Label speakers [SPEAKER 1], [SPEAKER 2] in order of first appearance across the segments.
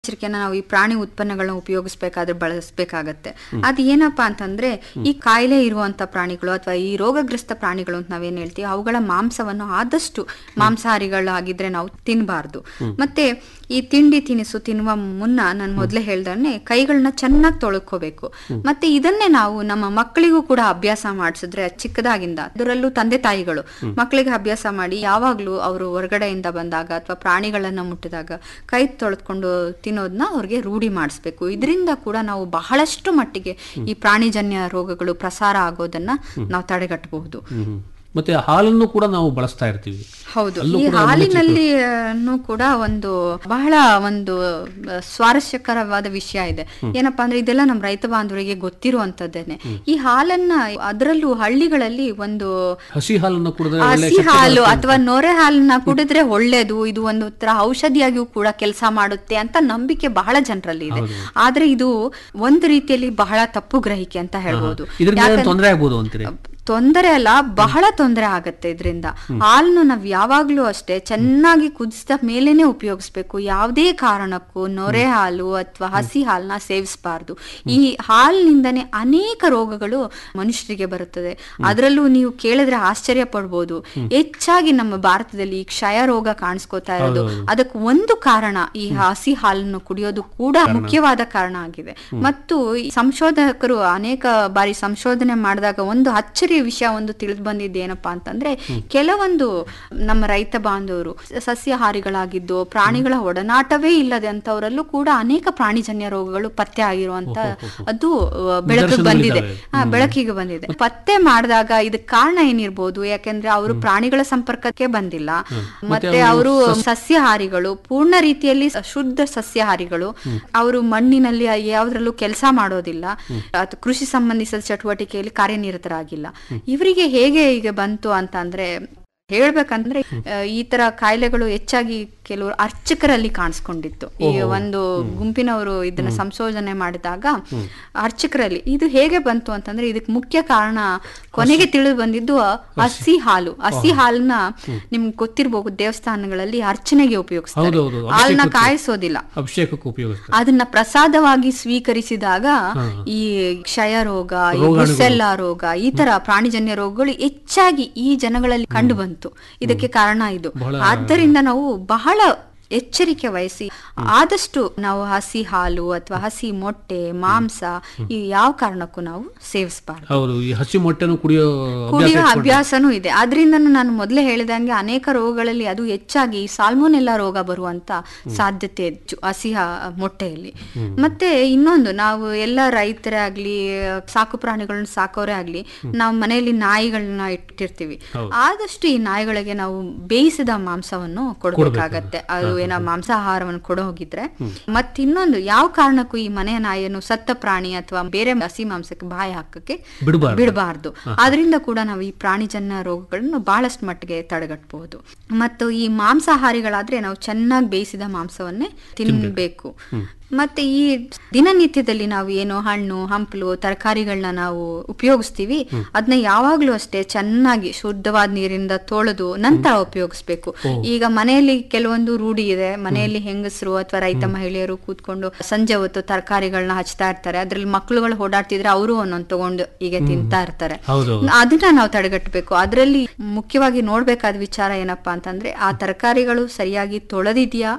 [SPEAKER 1] ಎಚ್ಚರಿಕೆನ ನಾವು ಈ ಪ್ರಾಣಿ ಉತ್ಪನ್ನಗಳನ್ನ ಉಪಯೋಗಿಸ್ಬೇಕಾದ್ರೆ ಬಳಸಬೇಕಾಗತ್ತೆ ಅದು ಏನಪ್ಪಾ ಅಂತಂದ್ರೆ ಈ ಕಾಯಿಲೆ ಇರುವಂತ ಪ್ರಾಣಿಗಳು ಅಥವಾ ಈ ರೋಗಗ್ರಸ್ತ ಪ್ರಾಣಿಗಳು ಅಂತ ನಾವೇನ್ ಹೇಳ್ತೀವಿ ಅವುಗಳ ಮಾಂಸವನ್ನು ಆದಷ್ಟು ಮಾಂಸಾಹಾರಿಗಳಾಗಿದ್ರೆ ನಾವು ತಿನ್ನಬಾರ್ದು ಮತ್ತೆ ಈ ತಿಂಡಿ ತಿನಿಸು ತಿನ್ನುವ ಮುನ್ನ ನಾನು ಮೊದಲೇ ಹೇಳ್ದಂಗೆ ಕೈಗಳನ್ನ ಚೆನ್ನಾಗಿ ತೊಳ್ಕೋಬೇಕು ಮತ್ತೆ ಇದನ್ನೇ ನಾವು ನಮ್ಮ ಮಕ್ಕಳಿಗೂ ಕೂಡ ಅಭ್ಯಾಸ ಮಾಡಿಸಿದ್ರೆ ಚಿಕ್ಕದಾಗಿಂದ ಅದರಲ್ಲೂ ತಂದೆ ತಾಯಿಗಳು ಮಕ್ಕಳಿಗೆ ಅಭ್ಯಾಸ ಮಾಡಿ ಯಾವಾಗ್ಲೂ ಅವರು ಹೊರಗಡೆಯಿಂದ ಬಂದಾಗ ಅಥವಾ ಪ್ರಾಣಿಗಳನ್ನ ಮುಟ್ಟಿದಾಗ ಕೈ ತೊಳೆದ್ಕೊಂಡು ತಿನ್ನೋದನ್ನ ಅವ್ರಿಗೆ ರೂಢಿ ಮಾಡಿಸ್ಬೇಕು ಇದರಿಂದ ಕೂಡ ನಾವು ಬಹಳಷ್ಟು ಮಟ್ಟಿಗೆ ಈ ಪ್ರಾಣಿಜನ್ಯ ರೋಗಗಳು ಪ್ರಸಾರ ಆಗೋದನ್ನ ನಾವು ತಡೆಗಟ್ಟಬಹುದು
[SPEAKER 2] ಹ್ಮ್. ಮತ್ತೆ ಹಾಲನ್ನು ಕೂಡ ನಾವು ಬಳಸ್ತಾ ಇರ್ತೀವಿ
[SPEAKER 1] ಹೌದು
[SPEAKER 2] ಅಲ್ಲೂ
[SPEAKER 1] ಈ
[SPEAKER 2] ಕೂಡ
[SPEAKER 1] ಹಾಲಿನಲ್ಲಿ ಅನ್ನು ಕೂಡ ಒಂದು ಬಹಳ ಒಂದು ಆ, ಸ್ವಾರಸ್ಯಕರವಾದ ವಿಷಯ ಇದೆ ಏನಪ್ಪಾ ಅಂದ್ರೆ ಇದೆಲ್ಲ ನಮ್ಮ ರೈತ ಬಾಂಧವರಿಗೆ ಗೊತ್ತಿರುವಂತದ್ದೇನೆ ಈ ಹಾಲನ್ನ ಅದರಲ್ಲೂ ಹಳ್ಳಿಗಳಲ್ಲಿ ಒಂದು
[SPEAKER 2] ಹಸಿ ಹಾಲನ್ನು ಕುಡಿದ್ರೆ ಒಳ್ಳೆ
[SPEAKER 1] ಹಸಿ
[SPEAKER 2] ಶಕ್ತಿ
[SPEAKER 1] ಹಾಲು
[SPEAKER 2] ಬರುತ್ತೆ.
[SPEAKER 1] ಅಥವಾ ನೊರೆ ಹಾಲನ್ನ ಕುಡಿದ್ರೆ ಒಳ್ಳೇದು ಇದು ಒಂದು ತರ ಔಷಧಿಯಾಗಿಯೂ ಕೂಡ ಕೆಲಸ ಮಾಡುತ್ತೆ ಅಂತ ನಂಬಿಕೆ ಬಹಳ ಜನರಲ್ಲಿ ಇದೆ ಆದ್ರೆ ಇದು ಒಂದು ರೀತಿಯಲ್ಲಿ ಬಹಳ ತಪ್ಪು ಗ್ರಹಿಕೆ ಅಂತ ಹೇಳ್ಬೋದು
[SPEAKER 2] ಇದರಿಂದ ತೊಂದರೆ ಆಗ್ಬೋದು ಅಂತೀರಿ
[SPEAKER 1] ತೊಂದರೆ ಅಲ್ಲ ಬಹಳ ತೊಂದರೆ ಆಗತ್ತೆ ಇದರಿಂದ ಹಾಲನ್ನು ನಾವ್ ಯಾವಾಗ್ಲೂ ಅಷ್ಟೇ ಚೆನ್ನಾಗಿ ಕುದಿಸಿದ ಮೇಲೇನೆ ಉಪಯೋಗಿಸ್ಬೇಕು ಯಾವುದೇ ಕಾರಣಕ್ಕೂ ನೊರೆ ಹಾಲು ಅಥವಾ ಹಸಿ ಹಾಲನ್ನ ಸೇವಿಸಬಾರ್ದು ಈ ಹಾಲಿನಿಂದನೇ ಅನೇಕ ರೋಗಗಳು ಮನುಷ್ಯರಿಗೆ ಬರುತ್ತದೆ ಅದರಲ್ಲೂ ನೀವು ಕೇಳಿದ್ರೆ ಆಶ್ಚರ್ಯ ಪಡ್ಬೋದು ಹೆಚ್ಚಾಗಿ ನಮ್ಮ ಭಾರತದಲ್ಲಿ ಈ ಕ್ಷಯ ರೋಗ ಕಾಣಿಸ್ಕೋತಾ ಇರೋದು ಅದಕ್ಕೆ ಒಂದು ಕಾರಣ ಈ ಹಸಿ ಹಾಲನ್ನು ಕುಡಿಯೋದು ಕೂಡ ಮುಖ್ಯವಾದ ಕಾರಣ ಆಗಿದೆ ಮತ್ತು ಈ ಸಂಶೋಧಕರು ಅನೇಕ ಬಾರಿ ಸಂಶೋಧನೆ ಮಾಡಿದಾಗ ಒಂದು ಅಚ್ಚರಿಯ ವಿಷಯ ಒಂದು ತಿಳಿದು ಬಂದಿದ್ದು ಏನಪ್ಪಾ ಅಂತಂದ್ರೆ ಕೆಲವೊಂದು ನಮ್ಮ ರೈತ ಬಾಂಧವರು ಸಸ್ಯಾಹಾರಿಗಳಾಗಿದ್ದು ಪ್ರಾಣಿಗಳ ಒಡನಾಟವೇ ಇಲ್ಲದೆ ಅಂತವರಲ್ಲೂ ಕೂಡ ಅನೇಕ ಪ್ರಾಣಿಜನ್ಯ ರೋಗಗಳು ಪತ್ತೆ ಆಗಿರುವಂತ ಅದು ಆ, ಬೆಳಕಿಗೆ ಬಂದಿದೆ ಹಾ, ಬೆಳಕಿಗೆ ಬಂದಿದೆ ಪತ್ತೆ ಮಾಡಿದಾಗ ಇದಕ್ಕೆ ಕಾರಣ ಏನಿರ್ಬೋದು ಯಾಕೆಂದ್ರೆ ಅವರು ಪ್ರಾಣಿಗಳ ಸಂಪರ್ಕಕ್ಕೆ ಬಂದಿಲ್ಲ ಮತ್ತೆ ಅವರು ಸಸ್ಯಾಹಾರಿಗಳು ಪೂರ್ಣ ರೀತಿಯಲ್ಲಿ ಶುದ್ಧ ಸಸ್ಯಾಹಾರಿಗಳು ಅವರು ಮಣ್ಣಿನಲ್ಲಿ ಯಾವ್ದ್ರಲ್ಲೂ ಕೆಲಸ ಮಾಡೋದಿಲ್ಲ ಅಥವಾ ಕೃಷಿ ಸಂಬಂಧಿಸಿದ ಚಟುವಟಿಕೆಯಲ್ಲಿ ಕಾರ್ಯನಿರತರಾಗಿಲ್ಲ ಇವರಿಗೆ ಹೇಗೆ ಈಗ ಬಂತು ಅಂತ ಅಂದ್ರೆ ಹೇಳ್ಬೇಕಂದ್ರೆ ಆ, ಈ ತರ ಕಾಯಿಲೆಗಳು ಹೆಚ್ಚಾಗಿ ಕೆಲವರು ಅರ್ಚಕರಲ್ಲಿ ಕಾಣಿಸ್ಕೊಂಡಿತ್ತು ಈ ಒಂದು ಗುಂಪಿನವರು ಇದನ್ನ ಸಂಶೋಧನೆ ಮಾಡಿದಾಗ ಅರ್ಚಕರಲ್ಲಿ ಇದು ಹೇಗೆ ಬಂತು ಅಂತಂದ್ರೆ ಇದಕ್ಕೆ ಮುಖ್ಯ ಕಾರಣ ಕೊನೆಗೆ ತಿಳಿದು ಬಂದಿದ್ದು ಹಸಿ ಹಾಲು ಹಸಿ ಹಾಲನ್ನ ನಿಮ್ಗೆ ಗೊತ್ತಿರ್ಬೋದು ದೇವಸ್ಥಾನಗಳಲ್ಲಿ ಅರ್ಚನೆಗೆ ಉಪಯೋಗಿಸ್ತಾರೆ
[SPEAKER 2] ಹೌದೌದು,
[SPEAKER 1] ಹಾಲನ್ನ ಕಾಯಿಸೋದಿಲ್ಲ
[SPEAKER 2] ಅಭಿಷೇಕಕ್ಕೆ ಉಪಯೋಗಿಸ್ತಾರೆ
[SPEAKER 1] ಅದನ್ನ ಪ್ರಸಾದವಾಗಿ ಸ್ವೀಕರಿಸಿದಾಗ ಈ ಕ್ಷಯ ರೋಗ ಈ ಬುಸೆಲ್ಲ ರೋಗ ಈ ತರ ಪ್ರಾಣಿಜನ್ಯ ರೋಗಗಳು ಹೆಚ್ಚಾಗಿ ಈ ಜನಗಳಲ್ಲಿ ಕಂಡು ಬಂತು ಇದಕ್ಕೆ ಕಾರಣ ಇದು ಆದ್ದರಿಂದ ನಾವು ಬಹಳ ಎಚ್ಚರಿಕೆ ವಹಿಸಿ ಆದಷ್ಟು ನಾವು ಹಸಿ ಹಾಲು ಅಥವಾ ಹಸಿ ಮೊಟ್ಟೆ ಮಾಂಸ ಈ ಯಾವ ಕಾರಣಕ್ಕೂ ನಾವು ಸೇವಿಸಬಾರ್ದು
[SPEAKER 2] ಹೌದು ಈ ಹಸಿ ಮೊಟ್ಟೆನು ಕುಡಿಯೋ ಅಭ್ಯಾಸ
[SPEAKER 1] ಕುಡಿಯೋ ಅಭ್ಯಾಸನೂ ಇದೆ ಅದರಿಂದ ನಾನು ಮೊದಲೇ ಹೇಳಿದಂಗೆ ಅನೇಕ ರೋಗಗಳಲ್ಲಿ ಅದು ಹೆಚ್ಚಾಗಿ ಸಾಲ್ಮೋನೆಲ್ಲಾ ರೋಗ ಬರುವಂತ ಸಾಧ್ಯತೆ ಹೆಚ್ಚು ಹಸಿ ಹಾ- ಮೊಟ್ಟೆಯಲ್ಲಿ ಮತ್ತೆ ಇನ್ನೊಂದು ನಾವು ಎಲ್ಲ ರೈತರೇ ಆಗ್ಲಿ ಸಾಕು ಪ್ರಾಣಿಗಳನ್ನ ಸಾಕೋರೇ ಆಗ್ಲಿ ನಾವು ಮನೆಯಲ್ಲಿ ನಾಯಿಗಳನ್ನ ಇಟ್ಟಿರ್ತೀವಿ ಆದಷ್ಟು ಈ ನಾಯಿಗಳಿಗೆ ನಾವು ಬೇಯಿಸಿದ ಮಾಂಸವನ್ನು ಕೊಡಬೇಕಾಗತ್ತೆ ಅದು ಏನೋ ಮಾಂಸಾಹಾರವನ್ನು ಕೊಡೋ ಹೋಗಿದ್ರೆ ಮತ್ತಿನ್ನೊಂದು ಯಾವ ಕಾರಣಕ್ಕೂ ಈ ಮನೆಯ ನಾಯಿಯನ್ನು ಸತ್ತ ಪ್ರಾಣಿ ಅಥವಾ ಬೇರೆ ಹಸಿ ಮಾಂಸಕ್ಕೆ ಬಾಯಿ ಹಾಕಕ್ಕೆ
[SPEAKER 2] ಬಿಡಬಾರ್ದು
[SPEAKER 1] ಬಿಡಬಾರ್ದು ಅದರಿಂದ ಕೂಡ ನಾವು ಈ ಪ್ರಾಣಿಜನ್ಯ ರೋಗಗಳನ್ನು ಬಹಳಷ್ಟು ಮಟ್ಟಿಗೆ ತಡೆಗಟ್ಟಬಹುದು ಮತ್ತು ಈ ಮಾಂಸಾಹಾರಿಗಳಾದ್ರೆ ನಾವು ಚೆನ್ನಾಗಿ ಬೇಯಿಸಿದ ಮಾಂಸವನ್ನೇ ತಿನ್ಬೇಕು ಮತ್ತೆ ಈ ದಿನನಿತ್ಯದಲ್ಲಿ ನಾವು ಏನು ಹಣ್ಣು ಹಂಪಲು ತರಕಾರಿಗಳನ್ನ ನಾವು ಉಪಯೋಗಿಸ್ತೀವಿ ಅದನ್ನ ಯಾವಾಗ್ಲೂ ಅಷ್ಟೇ ಚೆನ್ನಾಗಿ ಶುದ್ಧವಾದ ನೀರಿಂದ ತೊಳೆದು ನಂತರ ಉಪಯೋಗಿಸ್ಬೇಕು ಈಗ ಮನೆಯಲ್ಲಿ ಕೆಲವೊಂದು ರೂಢಿ ಇದೆ ಮನೆಯಲ್ಲಿ ಹೆಂಗಸರು ಅಥವಾ ರೈತ ಮಹಿಳೆಯರು ಕೂತ್ಕೊಂಡು ಸಂಜೆ ಹೊತ್ತು ತರಕಾರಿಗಳನ್ನ ಹಚ್ತಾ ಇರ್ತಾರೆ ಅದ್ರಲ್ಲಿ ಮಕ್ಳುಗಳು ಓಡಾಡ್ತಿದ್ರೆ ಅವರು ಒಂದೊಂದು ತಗೊಂಡು ಈಗ ತಿಂತಾ ಇರ್ತಾರೆ
[SPEAKER 2] ಹೌದೌದು
[SPEAKER 1] ಅದನ್ನ ನಾವು ತಡೆಗಟ್ಟಬೇಕು ಅದರಲ್ಲಿ ಮುಖ್ಯವಾಗಿ ನೋಡ್ಬೇಕಾದ ವಿಚಾರ ಏನಪ್ಪಾ ಅಂತಂದ್ರೆ ಆ ತರಕಾರಿಗಳು ಸರಿಯಾಗಿ ತೊಳೆದಿದ್ಯಾ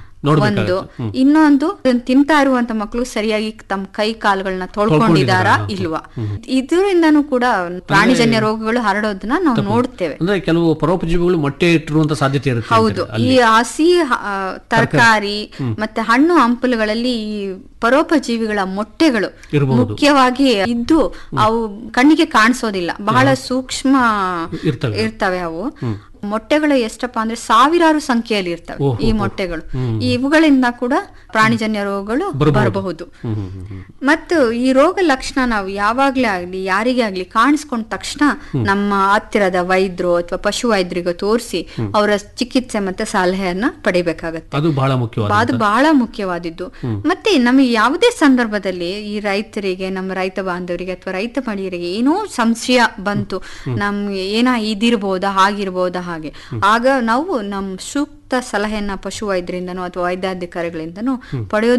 [SPEAKER 1] ಒಂದು ಇನ್ನೊಂದು ಅದನ್ನ ತಿಂತಾ ಇರುವಂತ ಮಕ್ಕಳು ಸರಿಯಾಗಿ ತಮ್ಮ ಕೈ ಕಾಲುಗಳನ್ನ ತೊಳ್ಕೊಂಡಿದಾರಾ ಇಲ್ವಾ ಇದರಿಂದನೂ ಕೂಡ ಪ್ರಾಣಿಜನ್ಯ ರೋಗಗಳು ಹರಡೋದನ್ನ ನಾವು ನೋಡ್ತೇವೆ
[SPEAKER 2] ಅಂದ್ರೆ ಕೆಲವು ಪರೋಪಜೀವಿಗಳು ಮೊಟ್ಟೆ ಇಟ್ಟಿರುವಂತ ಸಾಧ್ಯತೆ ಇರುತ್ತೆ
[SPEAKER 1] ಹೌದು ಈ ಹಸಿ ತರಕಾರಿ ಮತ್ತೆ ಹಣ್ಣು ಹಂಪಲುಗಳಲ್ಲಿ ಈ ಪರೋಪಜೀವಿಗಳ ಮೊಟ್ಟೆಗಳು
[SPEAKER 2] ಇರಬಹುದು
[SPEAKER 1] ಮುಖ್ಯವಾಗಿ ಇದ್ದು ಅವು ಕಣ್ಣಿಗೆ ಕಾಣಿಸೋದಿಲ್ಲ ಬಹಳ ಸೂಕ್ಷ್ಮ
[SPEAKER 2] ಇರ್ತವೆ
[SPEAKER 1] ಇರ್ತವೆ ಅವು ಮೊಟ್ಟೆಗಳು ಎಷ್ಟಪ್ಪ ಅಂದ್ರೆ ಸಾವಿರಾರು ಸಂಖ್ಯೆಯಲ್ಲಿ ಇರ್ತವೆ ಈ ಮೊಟ್ಟೆಗಳು ಇವುಗಳಿಂದ ಕೂಡ ಪ್ರಾಣಿಜನ್ಯ ರೋಗಗಳು ಬರಬಹುದು
[SPEAKER 2] ಹ್ಮ್ ಹ್ಮ್ ಹ್ಮ್ ಹ್ಮ್.
[SPEAKER 1] ಮತ್ತು ಈ ರೋಗ ಲಕ್ಷಣ ನಾವು ಯಾವಾಗ್ಲೇ ಆಗ್ಲಿ ಯಾರಿಗೇ ಆಗ್ಲಿ ಕಾಣಿಸ್ಕೊಂಡ ತಕ್ಷಣ ನಮ್ಮ ಹತ್ತಿರದ ವೈದ್ಯರು ಅಥವಾ ಪಶು ವೈದ್ಯರಿಗೆ ತೋರಿಸಿ ಅವರ ಚಿಕಿತ್ಸೆ ಮತ್ತೆ ಸಲಹೆಯನ್ನ ಪಡಿಬೇಕಾಗತ್ತೆ
[SPEAKER 2] ಅದು ಬಹಳ ಮುಖ್ಯವಾದ
[SPEAKER 1] ಅದು ಬಹಳ ಮುಖ್ಯವಾದದ್ದು ಮತ್ತೆ ನಮಗೆ ಯಾವುದೇ ಸಂದರ್ಭದಲ್ಲಿ ಈ ರೈತರಿಗೆ ನಮ್ಮ ರೈತ ಬಾಂಧವರಿಗೆ ಅಥವಾ ರೈತ ಮಹಿಳೆಯರಿಗೆ ಏನೋ ಸಂಶಯ ಬಂತು ನಮ್ಗೆ ಏನ ಇದಿರ್ಬೋದಾ ಹಾಗಿರ್ಬೋದಾ ಹಾಗೆ ಆಗ ನಾವು ನಮ್ ಸೂಕ್ತ ಸಲಹೆಯನ್ನ ಪಶು ವೈದ್ಯರಿಂದನೋ ಅಥವಾ ವೈದ್ಯಾಧಿಕಾರಿಗಳಿಂದನೋ ಪಡೆಯೋದು